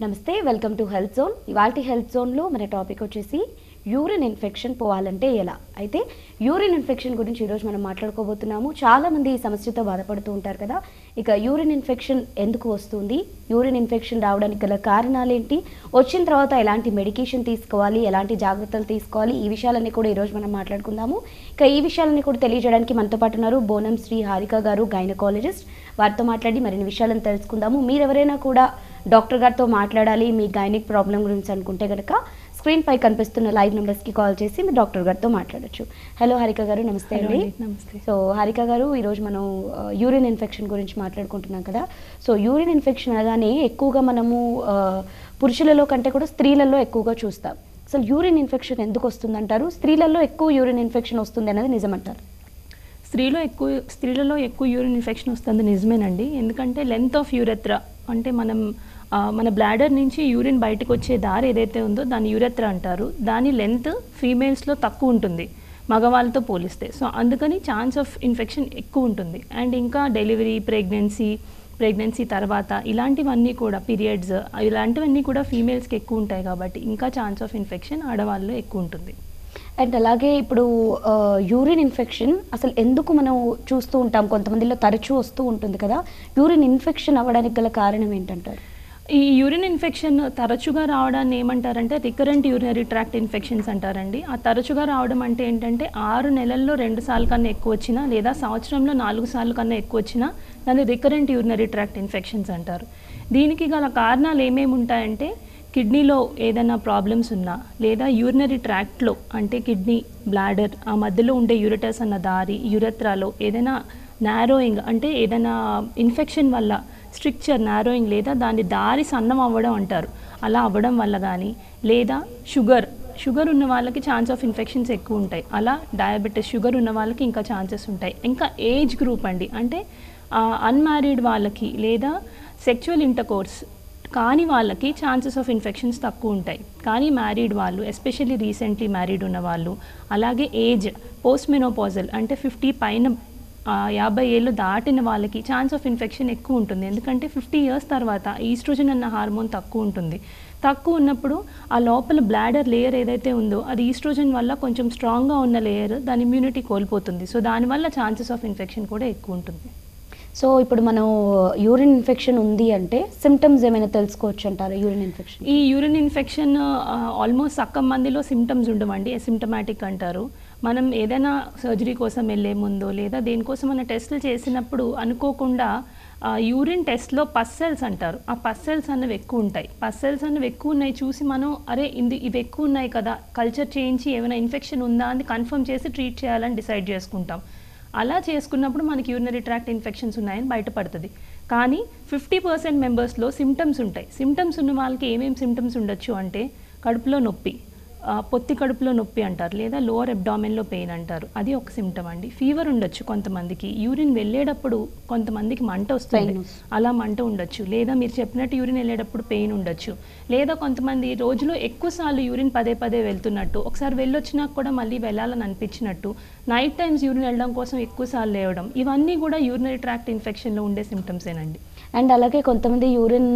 నమస్తే welcome to health zone ఇవాళ health జోన్లో మన టాపిక్ వచ్చేసి యూరిన్ ఇన్ఫెక్షన్ పోవాలంటే ఎలా అయితే యూరిన్ ఇన్ఫెక్షన్ గురించి ఈరోజు మనం మాట్లాడుకోబోతున్నాము చాలా మంది ఈ సమస్యతో బాధపడుతూ ఉంటారు కదా ఇక యూరిన్ ఇన్ఫెక్షన్ ఎందుకు వస్తుంది యూరిన్ ఇన్ఫెక్షన్ రావడానికి గల కారణాలు ఏంటి వచ్చిన తర్వాత ఎలాంటి మెడికేషన్ తీసుకోవాలి ఎలాంటి జాగ్రత్తలు తీసుకోవాలి ఈ విషయాలన్నీ కూడా ఈరోజు మనం మాట్లాడుకుందాము ఇక ఈ విషయాలన్నీ కూడా తెలియజేయడానికి మనతో పాటు ఉన్నారు బోనం శ్రీ హారిక గారు గైనకాలజిస్ట్ వారితో మాట్లాడి మరిన్ని విషయాలను తెలుసుకుందాము మీరు ఎవరైనా కూడా డాక్టర్ గారితో మాట్లాడాలి మీ గైనిక్ ప్రాబ్లం గురించి అనుకుంటే కనుక స్క్రీన్ పై కనిపిస్తున్న లైవ్ నెంబర్స్కి కాల్ చేసి మీరు డాక్టర్ గారితో మాట్లాడొచ్చు హలో హారిక గారు నమస్తే Hello అండి అండి, నమస్తే. సో హారిక గారు ఈరోజు మనం యూరిన్ ఇన్ఫెక్షన్ గురించి మాట్లాడుకుంటున్నాం కదా సో యూరిన్ ఇన్ఫెక్షన్ అనగానే ఎక్కువగా మనము ఆ, పురుషులలో కంటే కూడా స్త్రీలలో ఎక్కువగా చూస్తాం అసలు యూరిన్ ఇన్ఫెక్షన్ ఎందుకు వస్తుందంటారు స్త్రీలలో ఎక్కువ యూరిన్ ఇన్ఫెక్షన్ వస్తుంది అనేది నిజమంటారు స్త్రీలో ఎక్కువ స్త్రీలలో ఎక్కువ యూరిన్ ఇన్ఫెక్షన్ వస్తుంది నిజమేనండి ఎందుకంటే లెంత్ ఆఫ్ యూరెత్రా అంటే మనం ఆ, మన బ్లాడర్ నుంచి యూరిన్ బయటకు వచ్చే దారి ఏదైతే ఉందో దాన్ని యూరెత్రా అంటారు దాని లెంత్ ఫీమేల్స్లో తక్కువ ఉంటుంది మగవాళ్ళతో పోలిస్తే సో అందుకని ఛాన్స్ ఆఫ్ ఇన్ఫెక్షన్ ఎక్కువ ఉంటుంది అండ్ ఇంకా డెలివరీ ప్రెగ్నెన్సీ ప్రెగ్నెన్సీ తర్వాత ఇలాంటివన్నీ కూడా పీరియడ్స్ ఇలాంటివన్నీ కూడా ఫీమేల్స్కి ఎక్కువ ఉంటాయి కాబట్టి ఇంకా ఛాన్స్ ఆఫ్ ఇన్ఫెక్షన్ ఆడవాళ్ళలో ఎక్కువ ఉంటుంది అండ్ అలాగే ఇప్పుడు యూరిన్ ఇన్ఫెక్షన్ అసలు ఎందుకు మనం చూస్తూ ఉంటాం కొంతమందిలో తరచూ వస్తూ ఉంటుంది కదా యూరిన్ ఇన్ఫెక్షన్ అవ్వడానికి గల కారణం ఏంటంటారు ఈ యూరిన్ ఇన్ఫెక్షన్ తరచుగా రావడాన్ని ఏమంటారంటే రికరెంట్ యూరినరీ ట్రాక్ట్ ఇన్ఫెక్షన్స్ అంటారండి ఆ తరచుగా రావడం అంటే ఏంటంటే ఆరు నెలల్లో రెండు సార్లు కన్నా ఎక్కువ వచ్చినా లేదా సంవత్సరంలో నాలుగు సార్లు కన్నా ఎక్కువ వచ్చినా దాన్ని రికరెంట్ యూరినరీ ట్రాక్ట్ ఇన్ఫెక్షన్స్ అంటారు దీనికి గల కారణాలు ఏమేమి ఉంటాయంటే కిడ్నీలో ఏదైనా ప్రాబ్లమ్స్ ఉన్నా లేదా యూరినరీ ట్రాక్ట్లో అంటే కిడ్నీ బ్లాడర్ ఆ మధ్యలో ఉండే యూరిటస్ అన్న దారి యూరెత్రాలో ఏదైనా నారోయింగ్ అంటే ఏదైనా ఇన్ఫెక్షన్ వల్ల స్ట్రిక్చర్ నారోయింగ్ లేదా దాని దారి సన్నం అవ్వడం అంటారు అలా అవ్వడం వల్ల కానీ లేదా షుగర్ షుగర్ ఉన్న వాళ్ళకి ఛాన్స్ ఆఫ్ ఇన్ఫెక్షన్స్ ఎక్కువ ఉంటాయి అలా డయాబెటీస్ షుగర్ ఉన్న వాళ్ళకి ఇంకా ఛాన్సెస్ ఉంటాయి ఇంకా ఏజ్ గ్రూప్ అండి అంటే అన్మ్యారీడ్ వాళ్ళకి లేదా సెక్చువల్ ఇంటర్కోర్స్ కాని వాళ్ళకి ఛాన్సెస్ ఆఫ్ ఇన్ఫెక్షన్స్ తక్కువ ఉంటాయి కానీ మ్యారీడ్ వాళ్ళు ఎస్పెషల్లీ రీసెంట్లీ మ్యారీడ్ ఉన్న వాళ్ళు అలాగే ఏజ్ పోస్ట్ మెనోపాజల్ అంటే ఫిఫ్టీ పైన ఆ, యాభై ఏళ్ళు దాటిన వాళ్ళకి ఛాన్స్ ఆఫ్ ఇన్ఫెక్షన్ ఎక్కువ ఉంటుంది ఎందుకంటే ఫిఫ్టీ ఇయర్స్ తర్వాత ఈస్ట్రోజన్ అన్న హార్మోన్ తక్కువ ఉంటుంది తక్కువ ఉన్నప్పుడు ఆ లోపల బ్లాడర్ లేయర్ ఏదైతే ఉందో అది ఈస్ట్రోజన్ వల్ల కొంచెం స్ట్రాంగ్గా ఉన్న లేయర్ దాని ఇమ్యూనిటీ కోల్పోతుంది సో దానివల్ల ఛాన్సెస్ ఆఫ్ ఇన్ఫెక్షన్ కూడా ఎక్కువ ఉంటుంది సో ఇప్పుడు మనం యూరిన్ ఇన్ఫెక్షన్ ఉంది అంటే సిమ్టమ్స్ ఏమైనా తెలుసుకోవచ్చు అంటారు యూరిన్ ఇన్ఫెక్షన్ ఈ యూరిన్ ఇన్ఫెక్షన్ ఆల్మోస్ట్ సక్కం మందిలో సిమ్టమ్స్ ఉండవండి అసిమ్టమాటిక్ అంటారు మనం ఏదైనా సర్జరీ కోసం వెళ్ళే ముందో లేదా దేనికోసం మన టెస్టులు చేసినప్పుడు అనుకోకుండా యూరిన్ టెస్ట్లో పస్సెల్స్ అంటారు ఆ పస్సెల్స్ అన్నవి ఎక్కువ ఉంటాయి పస్సెల్స్ అన్నవి ఎక్కువ ఉన్నాయి చూసి మనం అరే ఇది ఇవి ఎక్కువ ఉన్నాయి కదా కల్చర్ చేయించి ఏమైనా ఇన్ఫెక్షన్ ఉందా అని కన్ఫర్మ్ చేసి ట్రీట్ చేయాలని డిసైడ్ చేసుకుంటాం అలా చేసుకున్నప్పుడు మనకి యూరినరీ ట్రాక్ట్ ఇన్ఫెక్షన్స్ ఉన్నాయని బయటపడుతుంది కానీ ఫిఫ్టీ పర్సెంట్ మెంబర్స్లో సిమ్టమ్స్ ఉంటాయి సిమ్టమ్స్ ఉన్న వాళ్ళకి ఏమేమి సిమ్టమ్స్ ఉండొచ్చు అంటే కడుపులో నొప్పి ఆ, పొత్తి కడుపులో నొప్పి అంటారు లేదా లోవర్ అబ్డామెన్లో పెయిన్ అంటారు అది ఒక సిమ్టమ్ అండి ఫీవర్ ఉండొచ్చు కొంతమందికి యూరిన్ వెళ్ళేటప్పుడు కొంతమందికి మంట వస్తుంది Pain వస్తుంది. అలా మంట ఉండొచ్చు లేదా మీరు చెప్పినట్టు యూరిన్ వెళ్ళేటప్పుడు పెయిన్ ఉండొచ్చు లేదా కొంతమంది రోజులో ఎక్కువ సార్లు యూరిన్ పదే పదే వెళ్తున్నట్టు ఒకసారి వెళ్ళొచ్చినాక కూడా మళ్ళీ వెళ్ళాలని అనిపించినట్టు నైట్ టైమ్స్ యూరిన్ వెళ్ళడం కోసం ఎక్కువ సార్లు లేవడం ఇవన్నీ కూడా యూరినరీ ట్రాక్ట్ ఇన్ఫెక్షన్లో ఉండే సిమ్టమ్సేనండి అండ్ అలాగే కొంతమంది యూరిన్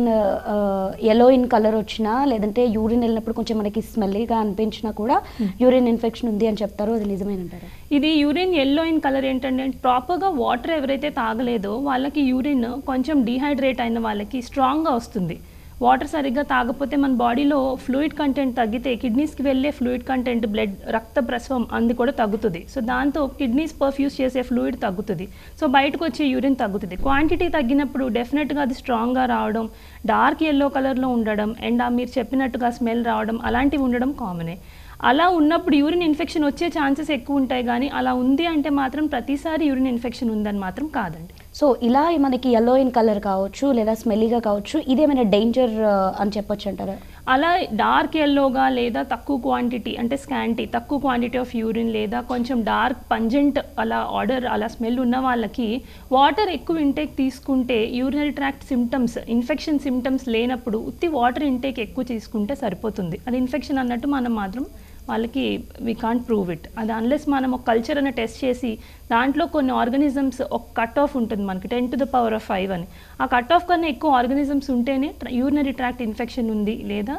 ఎల్లో ఇన్ కలర్ వచ్చినా లేదంటే యూరిన్ వెళ్ళినప్పుడు కొంచెం మనకి స్మెల్లీగా అనిపించినా కూడా యూరిన్ ఇన్ఫెక్షన్ ఉంది అని చెప్తారు అది నిజమేనంటారు ఇది యూరిన్ ఎల్లో ఇన్ కలర్ ఏంటంటే ప్రాపర్గా వాటర్ ఎవరైతే తాగలేదో వాళ్ళకి యూరిన్ కొంచెం డీహైడ్రేట్ అయిన వాళ్ళకి స్ట్రాంగ్గా వస్తుంది వాటర్ సరిగ్గా తాగకపోతే మన బాడీలో ఫ్లూయిడ్ కంటెంట్ తగ్గితే కిడ్నీస్కి వెళ్ళే ఫ్లూయిడ్ కంటెంట్ బ్లడ్ రక్త ప్రసవం అంది కూడా తగ్గుతుంది సో దాంతో కిడ్నీస్ పర్ఫ్యూజ్ చేసే ఫ్లూయిడ్ తగ్గుతుంది సో బయటకు వచ్చే యూరిన్ తగ్గుతుంది క్వాంటిటీ తగ్గినప్పుడు డెఫినెట్గా అది స్ట్రాంగ్గా రావడం డార్క్ ఎల్లో కలర్లో ఉండడం అండ్ ఆ మీరు చెప్పినట్టుగా స్మెల్ రావడం అలాంటివి ఉండడం కామనే అలా ఉన్నప్పుడు యూరిన్ ఇన్ఫెక్షన్ వచ్చే ఛాన్సెస్ ఎక్కువ ఉంటాయి కానీ అలా ఉంది అంటే మాత్రం ప్రతిసారి యూరిన్ ఇన్ఫెక్షన్ ఉందని మాత్రం కాదండి సో ఇలా మనకి ఎల్లో ఇన్ కలర్ కావచ్చు లేదా స్మెల్లీగా కావచ్చు ఇదేమైనా డేంజర్ అని చెప్పొచ్చు అంటారా అలా డార్క్ ఎల్లోగా లేదా తక్కువ క్వాంటిటీ అంటే స్కాంటీ తక్కువ క్వాంటిటీ ఆఫ్ యూరిన్ లేదా కొంచెం డార్క్ పంజెంట్ అలా ఆర్డర్ అలా స్మెల్ ఉన్న వాళ్ళకి వాటర్ ఎక్కువ ఇంటేక్ తీసుకుంటే urinary tract symptoms infection symptoms లేనప్పుడు ఉత్తి వాటర్ ఇంటేక్ ఎక్కువ తీసుకుంటే సరిపోతుంది అది ఇన్ఫెక్షన్ అన్నట్టు మనం మాత్రం వాళ్ళకి వీ కాంట్ ప్రూవ్ ఇట్ అది అన్లెస్ మనం ఒక కల్చర్ అనే టెస్ట్ చేసి దాంట్లో కొన్ని ఆర్గనిజమ్స్ ఒక కట్ ఆఫ్ ఉంటుంది మనకి ten to the power of five అని ఆ కట్ ఆఫ్ కన్నా ఎక్కువ ఆర్గనిజమ్స్ ఉంటేనే యూరినరీ ట్రాక్ట్ ఇన్ఫెక్షన్ ఉంది లేదా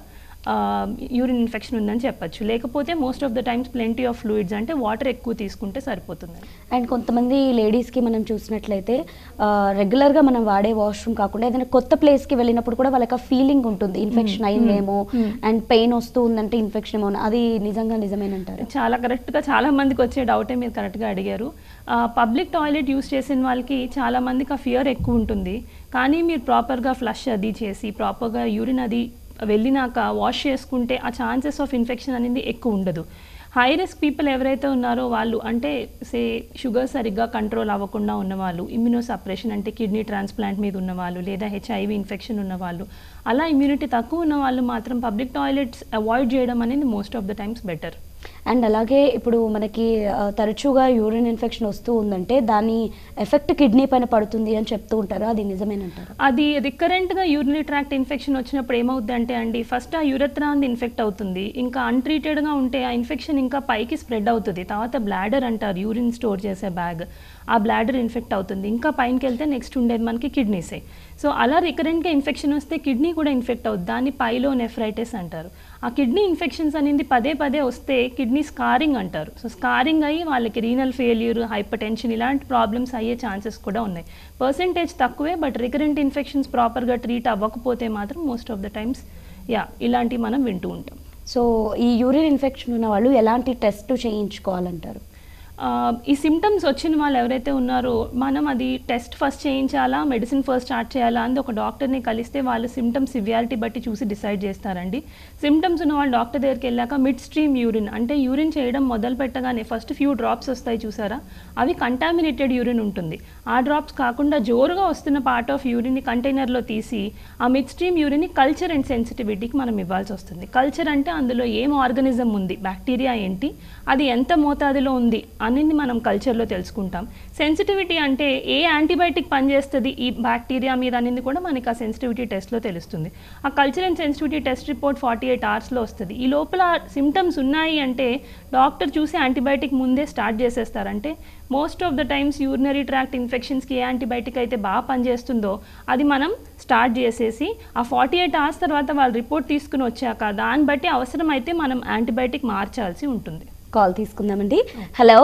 యూరిన్ ఇన్ఫెక్షన్ ఉందని చెప్పొచ్చు లేకపోతే most of the times plenty of fluids అంటే వాటర్ ఎక్కువ తీసుకుంటే సరిపోతుంది అండ్ కొంతమంది లేడీస్కి మనం చూసినట్లయితే ఆ, రెగ్యులర్గా మనం వాడే వాష్రూమ్ కాకుండా ఏదైనా కొత్త ప్లేస్కి వెళ్ళినప్పుడు కూడా వాళ్ళకి ఫీలింగ్ ఉంటుంది ఇన్ఫెక్షన్ అయిందేమో అండ్ పెయిన్ వస్తూ ఉందంటే ఇన్ఫెక్షన్ ఏమో అని. అది నిజంగా నిజమేనంటారు చాలా కరెక్ట్గా చాలా మందికి వచ్చే డౌటే మీరు కరెక్ట్గా అడిగారు పబ్లిక్ టాయిలెట్ యూస్ చేసిన వాళ్ళకి చాలా మందికి ఆ ఫియర్ ఎక్కువ ఉంటుంది కానీ మీరు ప్రాపర్గా ఫ్లష్ అది చేసి ప్రాపర్గా యూరిన్ అది వెళ్ళినాక వాష్ చేసుకుంటే ఆ ఛాన్సెస్ ఆఫ్ ఇన్ఫెక్షన్ అనేది ఎక్కువ ఉండదు హై రిస్క్ పీపుల్ ఎవరైతే ఉన్నారో వాళ్ళు అంటే సే షుగర్ సరిగ్గా కంట్రోల్ అవ్వకుండా ఉన్నవాళ్ళు ఇమ్యూనో సప్రెషన్ అంటే కిడ్నీ ట్రాన్స్ప్లాంట్ మీద ఉన్నవాళ్ళు లేదా హెచ్ఐవి ఇన్ఫెక్షన్ ఉన్నవాళ్ళు అలా ఇమ్యూనిటీ తక్కువ ఉన్న వాళ్ళు మాత్రం పబ్లిక్ టాయిలెట్స్ అవాయిడ్ చేయడం అనేది most of the times better and అలాగే ఇప్పుడు మనకి ఆ, తరచుగా యూరిన్ ఇన్ఫెక్షన్ వస్తూ ఉందంటే దాని ఎఫెక్ట్ కిడ్నీ పైన పడుతుంది అని చెప్తూ ఉంటారు అది నిజమేనంటారు అది రికరెంట్గా యూరినరీ ట్రాక్ట్ ఇన్ఫెక్షన్ వచ్చినప్పుడు ఏమవుద్ది అంటే అండి ఫస్ట్ ఆ యూరత్రా అంది ఇన్ఫెక్ట్ అవుతుంది ఇంకా అన్ట్రీటెడ్గా ఉంటే ఆ ఇన్ఫెక్షన్ ఇంకా పైకి స్ప్రెడ్ అవుతుంది తర్వాత బ్లాడర్ అంటారు యూరిన్ స్టోర్ చేసే బ్యాగ్ ఆ బ్లాడర్ ఇన్ఫెక్ట్ అవుతుంది ఇంకా పైనకి వెళ్తే నెక్స్ట్ ఉండేది మనకి కిడ్నీసే సో అలా రికరెంట్గా ఇన్ఫెక్షన్ వస్తే కిడ్నీ కూడా ఇన్ఫెక్ట్ అవుతుంది దాన్ని పైలో నెఫ్రైటిస్ అంటారు ఆ కిడ్నీ ఇన్ఫెక్షన్స్ అనేది పదే పదే వస్తే కిడ్నీ స్కారింగ్ అంటారు సో స్కారింగ్ అయ్యి వాళ్ళకి రీనల్ ఫెయిల్యూర్ హైపర్ టెన్షన్ ఇలాంటి ప్రాబ్లమ్స్ అయ్యే ఛాన్సెస్ కూడా ఉన్నాయి పర్సంటేజ్ తక్కువే బట్ రికరెంట్ ఇన్ఫెక్షన్స్ ప్రాపర్గా ట్రీట్ అవ్వకపోతే మాత్రం most of the times yeah ఇలాంటివి మనం వింటూ ఉంటాం సో ఈ యూరిన్ ఇన్ఫెక్షన్ ఉన్న వాళ్ళు ఎలాంటి టెస్ట్ చేయించుకోవాలంటారు ఆ, ఈ సిమ్టమ్స్ వచ్చిన వాళ్ళు ఎవరైతే ఉన్నారో మనం అది టెస్ట్ ఫస్ట్ చేయించాలా మెడిసిన్ ఫస్ట్ స్టార్ట్ చేయాలా అని ఒక డాక్టర్ని కలిస్తే వాళ్ళు సిమ్టమ్స్ సివియారిటీ బట్టి చూసి డిసైడ్ చేస్తారండి సిమ్టమ్స్ ఉన్న వాళ్ళు డాక్టర్ దగ్గరికి వెళ్ళాక మిడ్ స్ట్రీమ్ యూరిన్ అంటే యూరిన్ చేయడం మొదలు పెట్టగానే ఫస్ట్ ఫ్యూ డ్రాప్స్ వస్తాయి చూసారా అవి కంటామినేటెడ్ యూరిన్ ఉంటుంది ఆ డ్రాప్స్ కాకుండా జోరుగా వస్తున్న పార్ట్ ఆఫ్ యూరిన్ని కంటైనర్లో తీసి ఆ మిడ్ స్ట్రీమ్ యూరిన్ని కల్చర్ అండ్ సెన్సిటివిటీకి మనం ఇవ్వాల్సి వస్తుంది కల్చర్ అంటే అందులో ఏం ఆర్గనిజం ఉంది బ్యాక్టీరియా ఏంటి అది ఎంత మోతాదులో ఉంది అనేది మనం కల్చర్లో తెలుసుకుంటాం సెన్సిటివిటీ అంటే ఏ యాంటీబయాటిక్ పనిచేస్తుంది ఈ బ్యాక్టీరియా మీద అనేది కూడా మనకి ఆ సెన్సిటివిటీ టెస్ట్లో తెలుస్తుంది ఆ culture and sensitivity test report forty eight అవర్స్లో వస్తుంది ఈ లోపల సిమ్టమ్స్ ఉన్నాయి అంటే డాక్టర్ చూసి యాంటీబయాటిక్ ముందే స్టార్ట్ చేసేస్తారు అంటే most of the times urinary tract ఇన్ఫెక్షన్స్కి ఏ యాంటీబయాటిక్ అయితే బాగా పనిచేస్తుందో అది మనం స్టార్ట్ చేసేసి ఆ ఫార్టీ ఎయిట్ అవర్స్ తర్వాత వాళ్ళు రిపోర్ట్ తీసుకుని వచ్చాక దాన్ని బట్టి అవసరమైతే మనం యాంటీబయాటిక్ మార్చాల్సి ఉంటుంది కాల్ తీసుకుందామండి హలో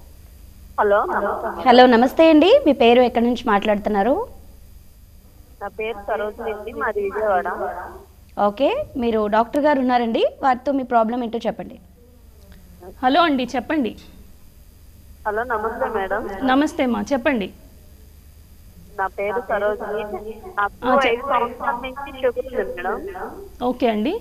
హలో హలో నమస్తే అండి మీ పేరు ఎక్కడి నుంచి మాట్లాడుతున్నారు నా పేరు సరోజిని అండి మాది విజయవాడ ఓకే మీరు డాక్టర్ గారు ఉన్నారండి వారితో మీ ప్రాబ్లం ఏంటో చెప్పండి హలో అండి చెప్పండి హలో నమస్తే మేడం నమస్తే అమ్మా చెప్పండి నా పేరు సరోజిని నాకు ఆ, చెప్ ఐదు సంవత్సరాల నుంచి షుగర్ ఉంది మేడం ఓకే అండి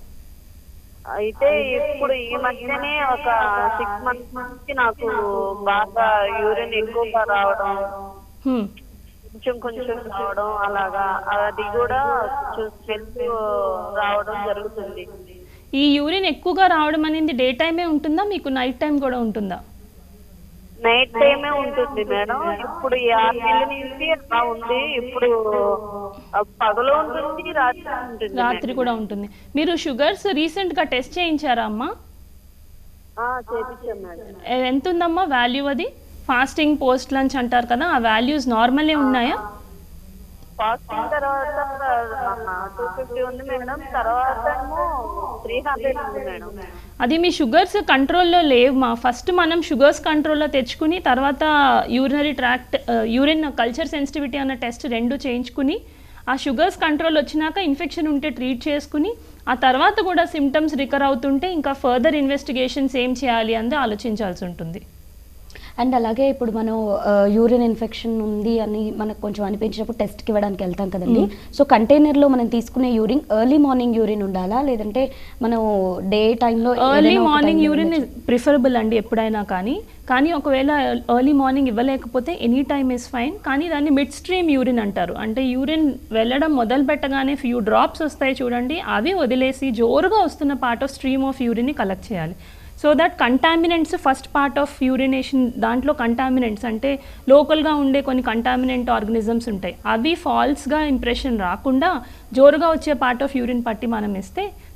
అయితే ఇప్పుడు ఈ మధ్యనే ఒక సిక్స్ మంత్స్ నుంచి నాకు బాగా యూరిన్ ఎక్కువగా రావడం హ్మ్. కొంచెం కొంచెం రావడం అలాగా అది కూడా స్మెల్ రావడం జరుగుతుంది ఈ యూరిన్ ఎక్కువగా రావడం అనేది డే టైమే ఉంటుందా మీకు నైట్ టైం కూడా ఉంటుందా నైట్ టైమే ఉంటుంది మేడం ఇప్పుడు ఈ ఆరు నెలల నుంచి అలా ఉంది ఇప్పుడు ఆ, పగలు ఉంటుంది రాత్రి ఉంటుంది రాత్రి కూడా ఉంటుంది మీరు షుగర్స్ రీసెంట్గా టెస్ట్ చేయించారా అమ్మా ఆ, చేపించాం మేడం ఎ- ఎంత ఉందమ్మా వాల్యూ అది ఫాస్టింగ్ పోస్ట్ లంచ్ అంటారు కదా ఆ వాల్యూస్ నార్మలే ఉన్నాయా ఫాస్టింగ్ తర్వాత టూ ఫిఫ్టీ ఉంది మేడం తర్వాత ఏమో త్రీ హండ్రెడ్ ఉంది మేడం అది మీ షుగర్స్ కంట్రోల్లో లేవు మా ఫస్ట్ మనం షుగర్స్ కంట్రోల్లో తెచ్చుకుని తర్వాత urinary tract urine culture sensitivity అన్న టెస్ట్ రెండు చేయించుకుని ఆ షుగర్స్ కంట్రోల్ వచ్చినాక ఇన్ఫెక్షన్ ఉంటే ట్రీట్ చేసుకుని ఆ తర్వాత కూడా సిమ్టమ్స్ రికర్ అవుతుంటే ఇంకా ఫర్దర్ ఇన్వెస్టిగేషన్స్ ఏం చేయాలి అనేది ఆలోచించాల్సి ఉంటుంది అండ్ అలాగే ఇప్పుడు మనం యూరిన్ ఇన్ఫెక్షన్ ఉంది అని మనకు కొంచెం అనిపించినప్పుడు టెస్ట్కి ఇవ్వడానికి వెళ్తాం కదండి సో కంటైనర్లో మనం తీసుకునే యూరిన్ ఎర్లీ మార్నింగ్ యూరిన్ ఉండాలా లేదంటే మనం డే టైంలో ఎర్లీ మార్నింగ్ యూరిన్ ప్రిఫరబుల్ అండి ఎప్పుడైనా కానీ కానీ ఒకవేళ ఎర్లీ మార్నింగ్ ఇవ్వలేకపోతే ఎనీ టైమ్ ఇస్ ఫైన్ కానీ దాన్ని మిడ్ స్ట్రీమ్ యూరిన్ అంటారు అంటే యూరిన్ వెళ్ళడం మొదలు పెట్టగానే ఫ్యూ డ్రాప్స్ వస్తాయి చూడండి అవి వదిలేసి జోరుగా వస్తున్న పార్ట్ ఆఫ్ స్ట్రీమ్ ఆఫ్ యూరిన్ని కలెక్ట్ చేయాలి so that contaminants first part of urination దాంట్లో కంటామినెంట్స్ అంటే లోకల్గా ఉండే కొన్ని కంటామినెంట్ ఆర్గనిజమ్స్ ఉంటాయి అవి ఫాల్స్గా ఇంప్రెషన్ రాకుండా జోరుగా వచ్చే పార్ట్ ఆఫ్ యూరిన్ పట్టి మనం ఇస్తే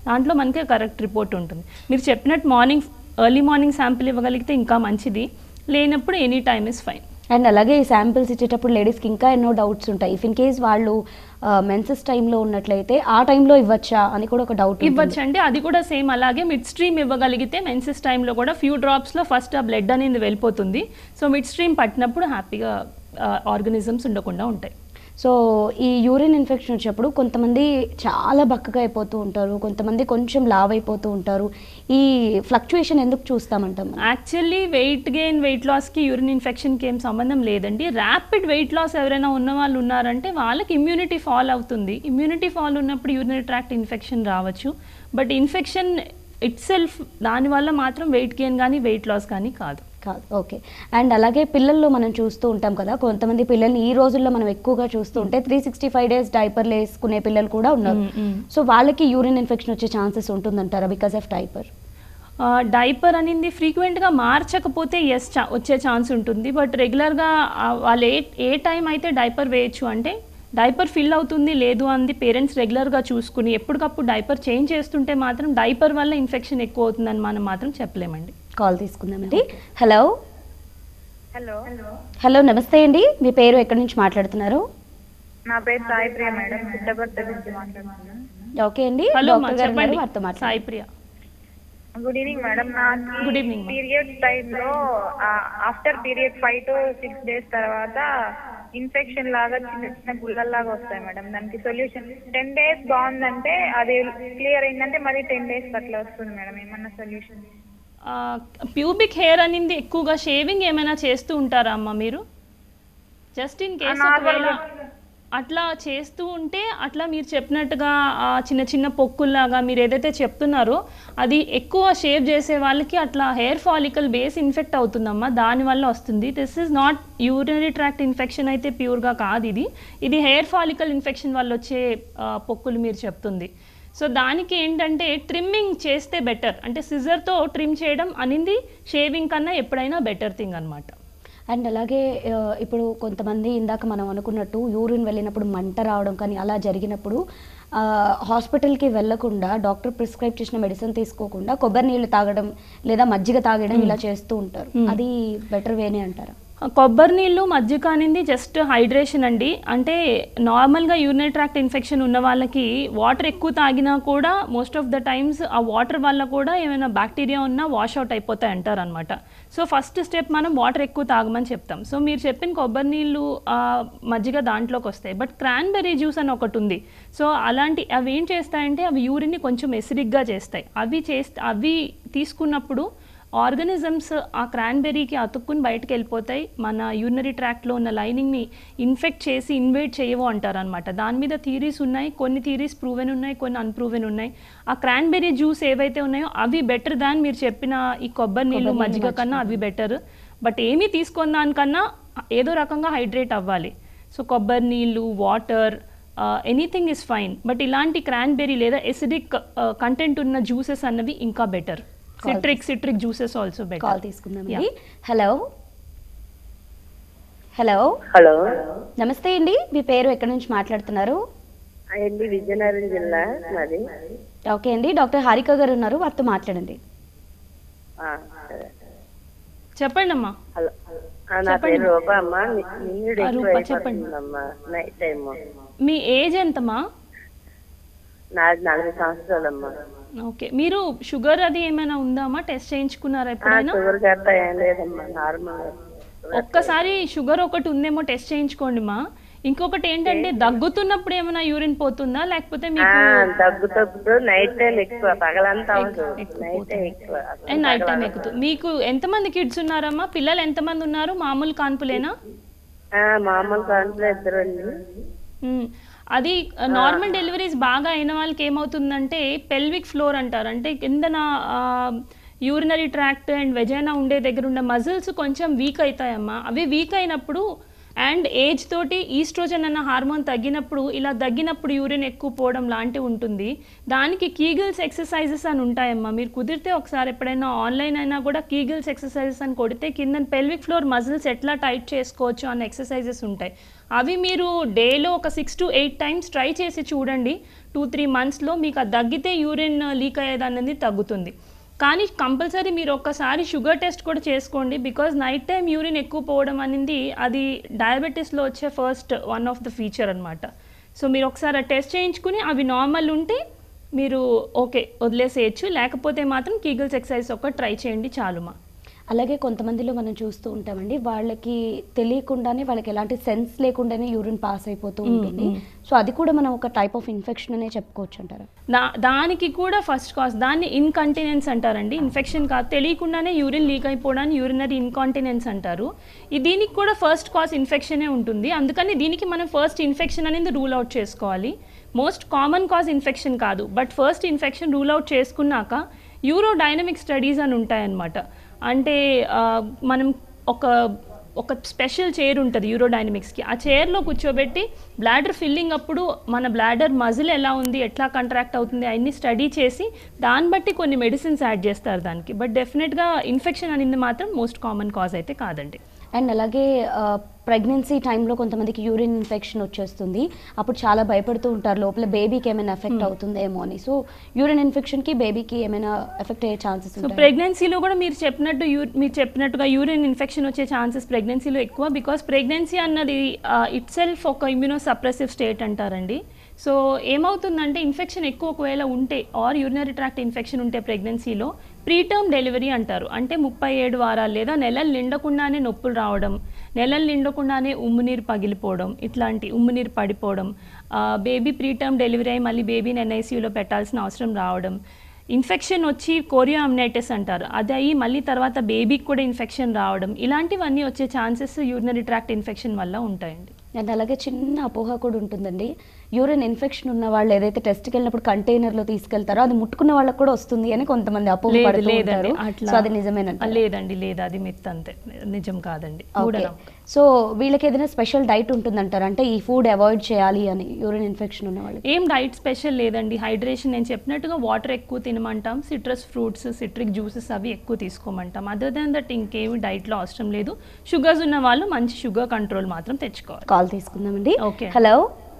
దాంట్లో మనకి కరెక్ట్ రిపోర్ట్ ఉంటుంది మీరు చెప్పినట్టు మార్నింగ్ ఎర్లీ మార్నింగ్ శాంపిల్ ఇవ్వగలిగితే ఇంకా మంచిది లేనప్పుడు any time is fine and అలాగే ఈ శాంపిల్స్ ఇచ్చేటప్పుడు లేడీస్కి ఇంకా ఎన్నో డౌట్స్ ఉంటాయి ఇఫ్ ఇన్ కేస్ వాళ్ళు మెన్సెస్ టైంలో ఉన్నట్లయితే ఆ టైంలో ఇవ్వచ్చా అని కూడా ఒక డౌట్ ఇవ్వచ్చు అండి అది కూడా సేమ్ అలాగే మిడ్ స్ట్రీమ్ ఇవ్వగలిగితే మెన్సెస్ టైంలో కూడా ఫ్యూ డ్రాప్స్లో ఫస్ట్ ఆ బ్లడ్ అనేది వెళ్ళిపోతుంది సో మిడ్ స్ట్రీమ్ పట్టినప్పుడు హ్యాపీగా ఆర్గనిజమ్స్ ఉండకుండా ఉంటాయి సో ఈ యూరిన్ ఇన్ఫెక్షన్ వచ్చినప్పుడు కొంతమంది చాలా బక్కగా అయిపోతూ ఉంటారు కొంతమంది కొంచెం లావ్ అయిపోతూ ఉంటారు ఈ ఫ్లక్చుయేషన్ ఎందుకు చూస్తామంటాం మనం? యాక్చువల్లీ వెయిట్ గెయిన్ వెయిట్ లాస్కి యూరిన్ ఇన్ఫెక్షన్కి ఏం సంబంధం లేదండి ర్యాపిడ్ వెయిట్ లాస్ ఎవరైనా ఉన్న వాళ్ళు ఉన్నారంటే వాళ్ళకి ఇమ్యూనిటీ ఫాల్ అవుతుంది ఇమ్యూనిటీ ఫాల్ ఉన్నప్పుడు యూరినరీ ట్రాక్ట్ ఇన్ఫెక్షన్ రావచ్చు బట్ ఇన్ఫెక్షన్ ఇట్ సెల్ఫ్ దానివల్ల మాత్రం వెయిట్ గెయిన్ కానీ వెయిట్ లాస్ కానీ కాదు కాదు ఓకే అండ్ అలాగే పిల్లల్లో మనం చూస్తూ ఉంటాం కదా కొంతమంది పిల్లల్ని ఈ రోజుల్లో మనం ఎక్కువగా చూస్తూ ఉంటే త్రీ సిక్స్టీ ఫైవ్ డేస్ డైపర్లు వేసుకునే పిల్లలు కూడా ఉన్నారు మ్మ్, మ్మ్. సో వాళ్ళకి యూరిన్ ఇన్ఫెక్షన్ వచ్చే ఛాన్సెస్ ఉంటుందంటారా బికాస్ ఆఫ్ డైపర్ డైపర్ అనేది ఫ్రీక్వెంట్గా మార్చకపోతే ఎస్ వచ్చే ఛాన్స్ ఉంటుంది బట్ రెగ్యులర్గా వాళ్ళు ఏ ఏ టైం అయితే డైపర్ వేయచ్చు అంటే డైపర్ ఫిల్ అవుతుంది లేదు అంది పేరెంట్స్ రెగ్యులర్గా చూసుకుని ఎప్పటికప్పుడు డైపర్ చేంజ్ చేస్తుంటే మాత్రం డైపర్ వల్ల ఇన్ఫెక్షన్ ఎక్కువ అవుతుందని మనం మాత్రం చెప్పలేమండి కాల్ తీసుకుందామండి హలో హలో హలో నమస్తే అండి మీ పేరు ఎక్కడి నుంచి మాట్లాడుతున్నారు నా పేరు సాయి ప్రియ మేడం పుట్టపర్తి నుంచి మాట్లాడుతున్నాను ఓకే అండి హలో మా డాక్టర్ గారు ఉన్నారు, చెప్పండి వారితో మాట్లాడండి Sai Priya good evening madam నాకు Good evening, ma'am. పీరియడ్ టైంలో after period five to six days తర్వాత ఇన్ఫెక్షన్ లాగా చిన్న చిన్న గుల్లల్లాగా వస్తాయి మేడం దానికి సొల్యూషన్ టెన్ డేస్ బాగుందంటే అది క్లియర్ అయిందంటే మళ్ళీ టెన్ డేస్ అట్లా వస్తుంది మేడం ఏమన్నా సొల్యూషన్ ప్యూబిక్ హెయిర్ అనేది ఎక్కువగా షేవింగ్ ఏమైనా చేస్తూ ఉంటారా అమ్మ మీరు జస్ట్ ఇన్ కేస్ normal ఒకవేళ గా. అట్లా చేస్తూ ఉంటే అట్లా మీరు చెప్పినట్టుగా ఆ చిన్న చిన్న పొక్కుల్లాగా మీరు ఏదైతే చెప్తున్నారో అది ఎక్కువ షేవ్ చేసే వాళ్ళకి అట్లా హెయిర్ ఫాలికల్ బేస్ ఇన్ఫెక్ట్ అవుతుందమ్మా దానివల్ల వస్తుంది this is not urinary tract infection అయితే ప్యూర్గా కాదు ఇది ఇది హెయిర్ ఫాలికల్ ఇన్ఫెక్షన్ వల్ల వచ్చే ఆ, పొక్కులు మీరు చెప్తుంది సో దానికి ఏంటంటే ట్రిమ్మింగ్ చేస్తే బెటర్ అంటే సిజర్తో ట్రిమ్ చేయడం అనేది షేవింగ్ కన్నా ఎప్పుడైనా బెటర్ థింగ్ అనమాట అండ్ అలాగే ఆ, ఇప్పుడు కొంతమంది ఇందాక మనం అనుకున్నట్టు యూరిన్ వెళ్ళినప్పుడు మంట రావడం కానీ అలా జరిగినప్పుడు ఆ, హాస్పిటల్కి వెళ్ళకుండా డాక్టర్ ప్రిస్క్రైబ్ చేసిన మెడిసిన్ తీసుకోకుండా కొబ్బరి నీళ్ళు తాగడం లేదా మజ్జిగ తాగడం ఇలా చేస్తూ ఉంటారు Hmm. అది బెటర్ వేనే అంటారా కొబ్బరి నీళ్ళు మజ్జిగ అనేది జస్ట్ హైడ్రేషన్ అండి అంటే నార్మల్గా యూరినరీ ట్రాక్ట్ ఇన్ఫెక్షన్ ఉన్న వాళ్ళకి వాటర్ ఎక్కువ తాగినా కూడా మోస్ట్ ఆఫ్ ద టైమ్స్ ఆ వాటర్ వల్ల కూడా ఏమైనా బ్యాక్టీరియా ఉన్నా వాష్ అవుట్ అయిపోతాయి అంటారు అనమాట సో ఫస్ట్ స్టెప్ మనం వాటర్ ఎక్కువ తాగమని చెప్తాం సో మీరు చెప్పిన కొబ్బరి నీళ్ళు ఆ, మజ్జిగ దాంట్లోకి వస్తాయి బట్ క్రాన్బెర్రీ జ్యూస్ అని ఒకటి ఉంది సో అలాంటి అవి ఏం చేస్తాయంటే అవి యూరిన్ని కొంచెం ఎసిడిక్గా చేస్తాయి అవి చేస్తే అవి తీసుకున్నప్పుడు ఆర్గనిజమ్స్ ఆ క్రాన్బెర్రీకి అతుక్కుని బయటకు వెళ్ళిపోతాయి మన యూరినరీ ట్రాక్ట్లో ఉన్న లైనింగ్ని ఇన్ఫెక్ట్ చేసి ఇన్వేట్ చేయవు అంటారు అనమాట దాని మీద థీరీస్ ఉన్నాయి కొన్ని థీరీస్ ప్రూవెన్ ఉన్నాయి కొన్ని అన్ప్రూవెన్ ఉన్నాయి ఆ క్రాన్బెర్రీ జ్యూస్ ఏవైతే ఉన్నాయో అవి బెటర్ దాన్ మీరు చెప్పిన ఈ కొబ్బరి నీళ్ళు కొబ్బరి నీళ్ళు, మజ్జిగ కన్నా అవి బెటర్ బట్ ఏమీ తీసుకున్న దానికన్నా ఏదో రకంగా హైడ్రేట్ అవ్వాలి సో కొబ్బరి నీళ్ళు water anything is fine but ఇలాంటి క్రాన్బెర్రీ లేదా ఎసిడిక్ కంటెంట్ ఉన్న జ్యూసెస్ అన్నవి ఇంకా better citric citric juices also call better తీసుకుందామండి హలో హలో హలో నమస్తే అండి మీ పేరు ఎక్కడి నుంచి మాట్లాడుతున్నారు అండి విజయనగరం జిల్లా మాది ఓకే అండి డాక్టర్ హారిక గారు ఉన్నారు వారితో మాట్లాడండి ఆ, సరే. చెప్పండి అమ్మా హలో ఆ, నా చెప్పండి. పేరు రూప అమ్మ నీ- నీడు ఆ, ఎక్కువ రూప, చెప్పండి. అయిపోతుందమ్మా నైట్ టైం మీ ఏజ్ ఎంతమ్మా నాది నలభై సంవత్సరాలమ్మా ఓకే మీరు షుగర్ అది ఏమైనా ఉందామా టెస్ట్ చేయించుకున్నారా ఆ, ఎప్పుడైనా షుగర్ గట్రా ఏం లేదమ్మా నార్మల్ ఒక్కసారి షుగర్ ఒకటి ఉందేమో టెస్ట్ చేయించుకోండి మా ఇంకొకటి ఏంటంటే దగ్గుతున్నప్పుడు ఏమైనా యూరిన్ పోతుందా లేకపోతే ఆ, మీకు దగ్గుతప్పుడు నైట్ టైం ఎక్కువ పగలంతా అవ్వదు ఎక్కువ నైట్ టైం పోతుంది. ఎక్కువ అసలు అండ్ నైట్ టైం పగలంతా. ఎక్కుతుంది మీకు ఎంతమంది కిడ్స్ ఉన్నారమ్మా పిల్లలు ఎంతమంది ఉన్నారు మామూలు కాన్పులేనా ఆ, మామూలు కాంట్లో ఇద్దరు అండి మ్మ్. అది నార్మల్ డెలివరీస్ బాగా అయిన వాళ్ళకి ఏమవుతుందంటే పెల్విక్ ఫ్లోర్ అంటారు అంటే కిందన యూరినరీ ట్రాక్ట్ అండ్ వెజైనా ఉండే దగ్గర ఉన్న మజిల్స్ కొంచెం వీక్ అవుతాయమ్మా అవి వీక్ అయినప్పుడు అండ్ ఏజ్ తోటి ఈస్ట్రోజన్ అన్న హార్మోన్ తగ్గినప్పుడు ఇలా తగ్గినప్పుడు యూరిన్ ఎక్కువ పోవడం లాంటివి ఉంటుంది దానికి కీగిల్స్ ఎక్సర్సైజెస్ అని ఉంటాయమ్మా మీరు కుదిరితే ఒకసారి ఎప్పుడైనా ఆన్లైన్ అయినా కూడా కీగిల్స్ ఎక్సర్సైజెస్ అని కొడితే కింద పెల్విక్ ఫ్లోర్ మజిల్స్ ఎట్లా టైట్ చేసుకోవచ్చు అన్న ఎక్సర్సైజెస్ ఉంటాయి అవి మీరు డేలో ఒక six to eight times try చేసి చూడండి టూ త్రీ మంత్స్లో మీకు అది తగ్గితే యూరిన్ లీక్ అయ్యేది అనేది తగ్గుతుంది కానీ కంపల్సరీ మీరు ఒక్కసారి షుగర్ టెస్ట్ కూడా చేసుకోండి బికాజ్ నైట్ టైం యూరిన్ ఎక్కువ పోవడం అనేది అది డయాబెటీస్లో వచ్చే first one of the feature అనమాట సో మీరు ఒకసారి ఆ టెస్ట్ చేయించుకుని అవి నార్మల్ ఉంటే మీరు ఓకే వదిలేసేయచ్చు లేకపోతే మాత్రం కీగల్స్ ఎక్సర్సైజ్ ఒక ట్రై చేయండి చాలుమా అలాగే కొంతమందిలో మనం చూస్తూ ఉంటామండి వాళ్ళకి తెలియకుండానే వాళ్ళకి ఎలాంటి సెన్స్ లేకుండానే యూరిన్ పాస్ అయిపోతూ ఉంటుంది సో అది కూడా మనం ఒక టైప్ ఆఫ్ ఇన్ఫెక్షన్ అనే చెప్పుకోవచ్చు అంటారా దా దానికి కూడా ఫస్ట్ కాజ్ దాన్ని ఇన్కంటినెన్స్ అంటారండి ఇన్ఫెక్షన్ కాదు తెలియకుండానే యూరిన్ లీక్ అయిపోవడాన్ని యూరినరీ ఇన్కాంటినెన్స్ అంటారు ఈ దీనికి కూడా ఫస్ట్ కాజ్ ఇన్ఫెక్షనే ఉంటుంది అందుకని దీనికి మనం ఫస్ట్ ఇన్ఫెక్షన్ అనేది రూల్ అవుట్ చేసుకోవాలి మోస్ట్ కామన్ కాజ్ ఇన్ఫెక్షన్ కాదు but first infection rule out చేసుకున్నాక యూరో డైనమిక్ స్టడీస్ అని ఉంటాయన్నమాట అంటే ఆ, మనం ఒక ఒక స్పెషల్ చైర్ ఉంటుంది యూరోడైనమిక్స్కి ఆ చైర్లో కూర్చోబెట్టి బ్లాడర్ ఫిల్లింగ్ అప్పుడు మన బ్లాడర్ మజిల్ ఎలా ఉంది ఎట్లా కంట్రాక్ట్ అవుతుంది అన్ని స్టడీ చేసి దాన్ని బట్టి కొన్ని మెడిసిన్స్ యాడ్ చేస్తారు దానికి బట్ డెఫినెట్గా ఇన్ఫెక్షన్ అనేది మాత్రం మోస్ట్ కామన్ కాజ్ అయితే కాదండి అండ్ అలాగే ప్రెగ్నెన్సీ టైంలో కొంతమందికి యూరిన్ ఇన్ఫెక్షన్ వచ్చేస్తుంది అప్పుడు చాలా భయపడుతూ ఉంటారు లోపల బేబీకి ఏమైనా ఎఫెక్ట్ అవుతుందేమో అని సో యూరిన్ ఇన్ఫెక్షన్కి బేబీకి ఏమైనా ఎఫెక్ట్ అయ్యే ఛాన్సెస్ సో ఉంటాయి ప్రెగ్నెన్సీలో కూడా మీరు చెప్పినట్టు యూ మీరు చెప్పినట్టుగా యూరిన్ ఇన్ఫెక్షన్ వచ్చే ఛాన్సెస్ ప్రెగ్నెన్సీలో ఎక్కువ బికాస్ ప్రెగ్నెన్సీ అన్నది ఇట్ సెల్ఫ్ ఒక ఇమ్యూనో సప్రెసివ్ స్టేట్ అంటారండి సో ఏమవుతుందంటే ఇన్ఫెక్షన్ ఎక్కువ ఒకవేళ ఉంటే ఆర్ యూరినరీ ట్రాక్ట్ ఇన్ఫెక్షన్ ఉంటే ప్రెగ్నెన్సీలో ప్రీటర్మ్ డెలివరీ అంటారు అంటే ముప్పై ఏడు వారాలు లేదా నెలలు నిండకుండానే నొప్పులు రావడం నెలలు నిండకుండానే ఉమ్మునీరు పగిలిపోవడం ఇట్లాంటి ఉమ్మునీరు పడిపోవడం బేబీ ప్రీటర్మ్ డెలివరీ అయ్యి మళ్ళీ బేబీని ఎన్ఐసీయూలో పెట్టాల్సిన అవసరం రావడం ఇన్ఫెక్షన్ వచ్చి కోరియో అమ్నైటిస్ అంటారు అది అయ్యి మళ్ళీ తర్వాత బేబీకి కూడా ఇన్ఫెక్షన్ రావడం ఇలాంటివన్నీ వచ్చే ఛాన్సెస్ యూరినరీ ట్రాక్ట్ ఇన్ఫెక్షన్ వల్ల ఉంటాయండి అండ్ అలాగే చిన్న అపోహ కూడా ఉంటుందండి యూరిన్ ఇన్ఫెక్షన్ ఉన్న వాళ్ళు ఏదైతే టెస్ట్కి వెళ్ళినప్పుడు కంటైనర్లో తీసుకెళ్తారో అది ముట్టుకున్న వాళ్ళకి కూడా వస్తుంది అని కొంతమంది అపోహ లేదు పడుతూ లేదండి ఉంటారు అట్లా సో అది నిజమేనంట లేదండి లేదు అది మిత్ అంతే నిజం కాదండి ఓకే మూఢనమ్మకం. సో వీళ్ళకి ఏదైనా స్పెషల్ డైట్ ఉంటుందంటారు అంటే ఈ ఫుడ్ అవాయిడ్ చేయాలి అని యూరిన్ ఇన్ఫెక్షన్ ఉన్న వాళ్ళకి ఏం డైట్ స్పెషల్ లేదండి హైడ్రేషన్ నేను చెప్పినట్టుగా వాటర్ ఎక్కువ తినమంటాం సిట్రస్ ఫ్రూట్స్ సిట్రిక్ జ్యూసెస్ అవి ఎక్కువ తీసుకోమంటాం అదర్ దాన్ దట్ ఇంకేమి డైట్లో అవసరం లేదు షుగర్స్ ఉన్న వాళ్ళు మంచి షుగర్ కంట్రోల్ మాత్రం తెచ్చుకోవాలి కాల్ తీసుకుందామండి ఓకే. హలో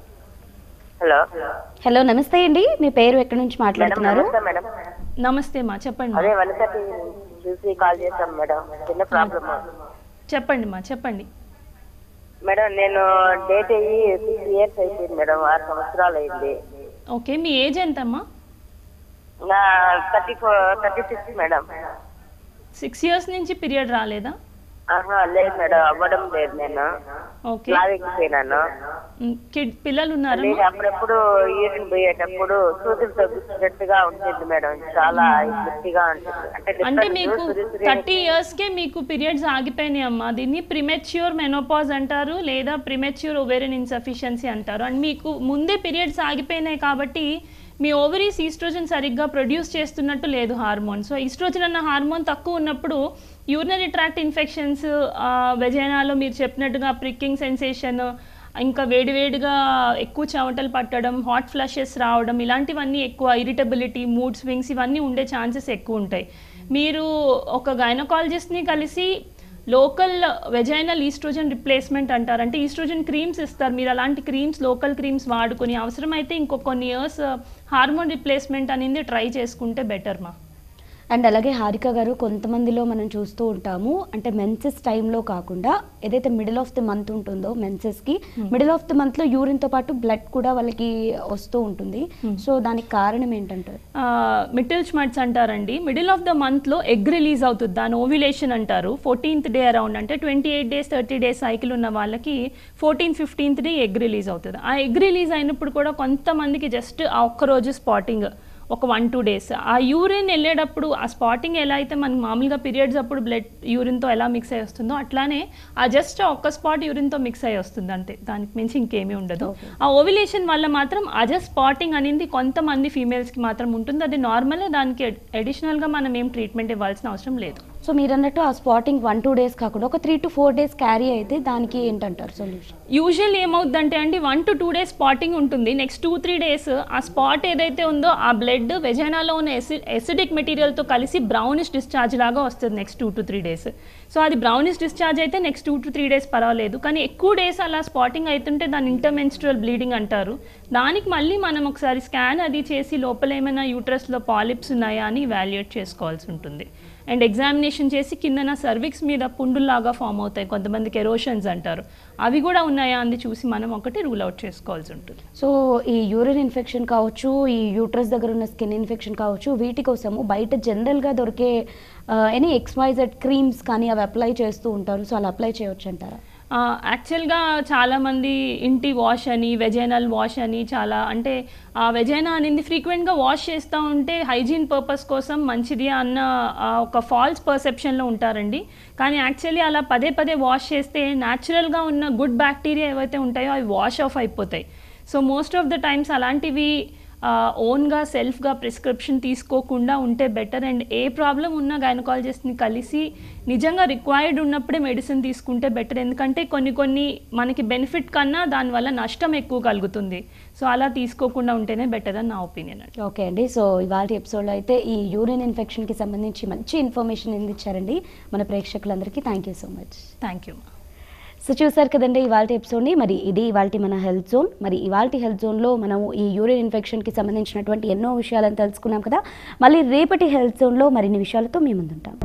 హలో హలో నమస్తే అండి మీ పేరు ఎక్కడి నుంచి మేడం మాట్లాడుతున్నారు నమస్తే మేడం నమస్తే మా చెప్పండి అదే మా వన్ థర్టీ చూసి కాల్ చేశాం మేడం చిన్న ప్రాబ్లమ్ చెప్పండి మా చెప్పండి మేడం నేను డేట్ అయ్యి సిక్స్ ఇయర్స్ అయిపోయింది మేడం ఆరు సంవత్సరాలు అయింది ఓకే మీ ఏజ్ ఎంతమ్మా నా thirty four thirty six madam six years నుంచి పీరియడ్ రాలేదా ఆహా లేదు మేడం అవ్వడం లేదు నేను ఓకే లావెక్కిపోయినాను మ్, కిడ్ పిల్లలు ఉన్నారా లేదు అప్పుడప్పుడు యూరిన్ పోయేటప్పుడు సూదులు తగ్గుతున్నట్టుగా ఉంటుంది మేడం చాలా గట్టిగా ఉంటుంది అంటే అంటే difference మీకు సురి సురి థర్టీ ఇయర్స్కే మీకు పీరియడ్స్ ఆగిపోయినాయి అమ్మా దీన్ని ప్రిమెచ్యూర్ మెనోపాజ్ అంటారు లేదా ప్రిమెచ్యూర్ ఓవేరియన్ ఇన్సఫిషియన్సీ అంటారు అండ్ మీకు ముందే పీరియడ్స్ ఆగిపోయినాయి కాబట్టి మీ ఓవరీస్ ఈస్ట్రోజన్ సరిగ్గా ప్రొడ్యూస్ చేస్తున్నట్టు లేదు హార్మోన్ సో ఈస్ట్రోజన్ అన్న హార్మోన్ తక్కువ ఉన్నప్పుడు యూరినరీ ట్రాక్ట్ ఇన్ఫెక్షన్స్ వెజైనాలో మీరు చెప్పినట్టుగా ప్రిక్కింగ్ సెన్సేషన్ ఇంకా వేడివేడిగా ఎక్కువ చెమటలు పట్టడం హాట్ ఫ్లషెస్ రావడం ఇలాంటివన్నీ ఎక్కువ ఇరిటబిలిటీ మూడ్ స్వింగ్స్ ఇవన్నీ ఉండే ఛాన్సెస్ ఎక్కువ ఉంటాయి మీరు ఒక గైనకాలజిస్ట్ని కలిసి లోకల్ వెజైనల్ ఈస్ట్రోజన్ రిప్లేస్మెంట్ అంటారు అంటే ఈస్ట్రోజన్ క్రీమ్స్ ఇస్తారు మీరు అలాంటి క్రీమ్స్ లోకల్ క్రీమ్స్ వాడుకొని అవసరమైతే ఇంకో కొన్ని ఇయర్స్ హార్మోన్ రిప్లేస్మెంట్ అనేది ట్రై చేసుకుంటే బెటర్ మా అండ్ అలాగే హారిక గారు కొంతమందిలో మనం చూస్తూ ఉంటాము అంటే మెన్సెస్ టైంలో కాకుండా ఏదైతే మిడిల్ ఆఫ్ ది మంత్ ఉంటుందో మెన్సెస్కి మిడిల్ ఆఫ్ ది మంత్లో యూరిన్తో పాటు బ్లడ్ కూడా వాళ్ళకి వస్తూ ఉంటుంది సో దానికి కారణం ఏంటంటారు మిటిల్ స్మట్స్ అంటారండి మిడిల్ ఆఫ్ ద మంత్లో ఎగ్ రిలీజ్ అవుతుంది దాని ఓవ్యులేషన్ అంటారు ఫోర్టీన్త్ డే అరౌండ్ అంటే twenty eight days thirty days cycle ఉన్న వాళ్ళకి fourteen fifteenth day egg release అవుతుంది ఆ ఎగ్ రిలీజ్ అయినప్పుడు కూడా కొంతమందికి జస్ట్ ఆ ఒక్కరోజు స్పాటింగ్ ఒక వన్ టూ డేస్ ఆ యూరిన్ వెళ్ళేటప్పుడు ఆ స్పాటింగ్ ఎలా అయితే మనకి మామూలుగా పీరియడ్స్ అప్పుడు బ్లడ్ యూరిన్తో ఎలా మిక్స్ అయ్యి వస్తుందో అట్లానే ఆ జస్ట్ ఒక్క స్పాట్ యూరిన్తో మిక్స్ అయ్యి వస్తుంది అంతే దానికి మించి ఇంకేమీ ఉండదు ఆ ఓవిలేషన్ వల్ల మాత్రం ఆ జస్ట్ స్పాటింగ్ అనేది కొంతమంది ఫీమేల్స్కి మాత్రం ఉంటుంది అది నార్మల్ దానికి అడిషనల్గా మనం ఏం ట్రీట్మెంట్ ఇవ్వాల్సిన అవసరం లేదు సో మీరు అన్నట్టు ఆ స్పాటింగ్ వన్ టూ డేస్ కాకుండా ఒక three to four days carry అయితే దానికి ఏంటంటారు సొల్యూషన్ యూజువల్ ఏమవుద్దంటే అండి one to two days spotting ఉంటుంది నెక్స్ట్ టూ త్రీ డేస్ ఆ స్పాట్ ఏదైతే ఉందో ఆ బ్లడ్ వెజైనాలో ఉన్న ఎసి ఎసిడిక్ మెటీరియల్తో కలిసి బ్రౌనిష్ డిశ్చార్జ్ లాగా వస్తుంది next two to three days so అది బ్రౌనిష్ డిశ్చార్జ్ అయితే next two to three days పర్వాలేదు కానీ ఎక్కువ డేస్ అలా స్పాటింగ్ అవుతుంటే దాని ఇంటర్మెన్స్ట్రల్ బ్లీడింగ్ అంటారు దానికి మళ్ళీ మనం ఒకసారి స్కాన్ అది చేసి లోపల ఏమైనా యూట్రస్లో పాలిప్స్ ఉన్నాయా అని వాల్యుయేట్ చేసుకోవాల్సి ఉంటుంది అండ్ ఎగ్జామినేషన్ చేసి కిందన సర్విక్స్ మీద పుండుల్లాగా ఫామ్ అవుతాయి కొంతమందికి ఎరోషన్స్ అంటారు అవి కూడా ఉన్నాయా అని చూసి మనం ఒకటి రూల్ అవుట్ చేసుకోవాల్సి ఉంటుంది సో ఈ యూరిన్ ఇన్ఫెక్షన్ కావచ్చు ఈ యూట్రస్ దగ్గర ఉన్న స్కిన్ ఇన్ఫెక్షన్ కావచ్చు వీటి కోసము బయట జనరల్గా దొరికే ఎనీ ఎక్స్వైజెడ్ క్రీమ్స్ కానీ అవి అప్లై చేస్తూ ఉంటారు సో అలా అప్లై చేయొచ్చు అంటారా యాక్చువల్గా చాలామంది ఇంటి వాష్ అని వెజైనల్ వాష్ అని చాలా అంటే ఆ వెజైనా అనేది ఫ్రీక్వెంట్గా వాష్ చేస్తూ ఉంటే హైజీన్ పర్పస్ కోసం మంచిది అన్న ఆ, ఒక ఫాల్స్ పర్సెప్షన్లో ఉంటారండి కానీ యాక్చువల్లీ అలా పదే పదే వాష్ చేస్తే న్యాచురల్గా ఉన్న గుడ్ బ్యాక్టీరియా ఏవైతే ఉంటాయో అవి వాష్ ఆఫ్ అయిపోతాయి so most of the times అలాంటివి ఓన్గా సెల్ఫ్గా ప్రిస్క్రిప్షన్ తీసుకోకుండా ఉంటే బెటర్ అండ్ ఏ ప్రాబ్లం ఉన్నా గైనకాలజిస్ట్ని కలిసి నిజంగా రిక్వైర్డ్ ఉన్నప్పుడే మెడిసిన్ తీసుకుంటే బెటర్ ఎందుకంటే కొన్ని కొన్ని మనకి బెనిఫిట్ కన్నా దానివల్ల నష్టం ఎక్కువ కలుగుతుంది సో అలా తీసుకోకుండా ఉంటేనే బెటర్ అని నా ఒపీనియన్ అండి ఓకే అండి సో ఇవాళ ఎపిసోడ్లో అయితే ఈ యూరిన్ ఇన్ఫెక్షన్కి సంబంధించి మంచి ఇన్ఫర్మేషన్ అందించారండి మన ప్రేక్షకులందరికీ thank you so much thank you so చూసారు కదండి ఇవాళ ఎపిసోడ్ని మరి ఇది ఇవాళ మన హెల్త్ జోన్ మరి ఇవాళ హెల్త్ జోన్లో మనం ఈ యూరిన్ ఇన్ఫెక్షన్కి సంబంధించినటువంటి ఎన్నో విషయాలను తెలుసుకున్నాం కదా మళ్ళీ రేపటి హెల్త్ జోన్లో మరిన్ని విషయాలతో మీ ముందుంటాం